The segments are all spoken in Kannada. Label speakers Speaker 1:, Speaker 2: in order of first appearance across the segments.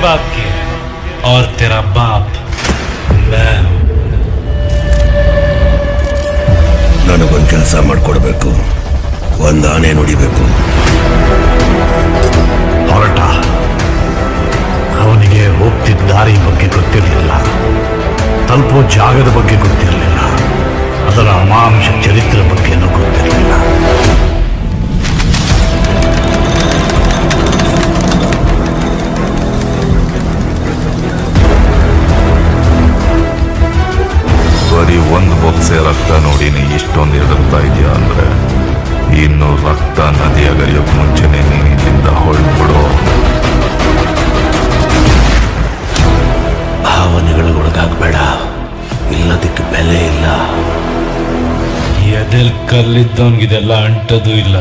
Speaker 1: बाप की है और तेरा बाप मैं हूं
Speaker 2: ನನಗೊಂದು ಕೆಲಸ ಮಾಡಿಕೊಡ್ಬೇಕು ಒಂದು ಆನೆ ನುಡಿಬೇಕು
Speaker 3: ಹೊರಟ ಅವನಿಗೆ ಹೋಗ್ತಿದ್ದ ದಾರಿ ಬಗ್ಗೆ ಗೊತ್ತಿರಲಿಲ್ಲ ತಲುಪೋ ಜಾಗದ ಬಗ್ಗೆ ಗೊತ್ತಿರಲಿಲ್ಲ ಅದರ ಅಮಾಂಶ ಚರಿತ್ರೆ ಬಗ್ಗೆನೂ ಗೊತ್ತಿರಲಿಲ್ಲ
Speaker 4: ಬರೀ ಒಂದು ಬೊಕ್ಸೆ ರಕ್ತ ನೋಡಿ ನೀ ಇಷ್ಟೊಂದು ಹೆದರ್ತಾ ಇದೆಯಾ ಅಂದ್ರೆ ಇನ್ನು ರಕ್ತ ನದಿಯ ಗರಿಯೋಕ್ ಮುಂಚೆನೆ ನೀನು ಇಲ್ಲಿಂದ ಹೊರಡ್ಬಿಡು
Speaker 2: ಭಾವನೆಗಳಿಗೆ ಒಳಗಾಗಬೇಡ ಇಲ್ಲದಕ್ಕೆ ಬೆಲೆ ಇಲ್ಲ
Speaker 1: ಎದೆಲ್ ಕಲ್ಲಿದ್ದವನ್ಗಿದೆಲ್ಲ ಅಂಟದು ಇಲ್ಲ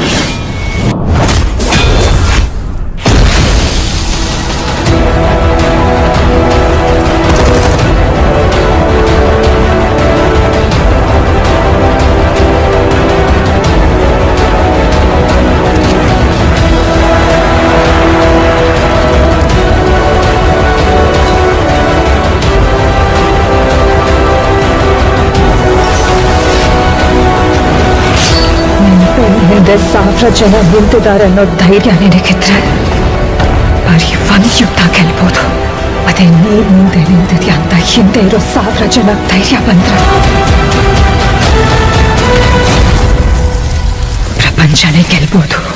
Speaker 5: ನಿನ್ ಬೆನ್ನ ಹಿಂದೆ ಸಾವಿರ ಜನ ನಿಂತಿದ್ದಾರೆ ಅನ್ನೋ ಧೈರ್ಯ ನಿನಗಿದ್ರೆ ಬರೀ ಒಂದು ಯುದ್ಧ ಗೆಲ್ಬೋದು ಅದೇ ನೀನ್ ಮುಂದೆ ನಿಂತಿದ್ಯಾ ಅಂತ ಹಿಂದೆ ಇರೋ ಸಾವಿರ ಜನ ಧೈರ್ಯ ಬಂದ್ರೆ ಪ್ರಪಂಚನೇ ಗೆಲ್ಬೋದು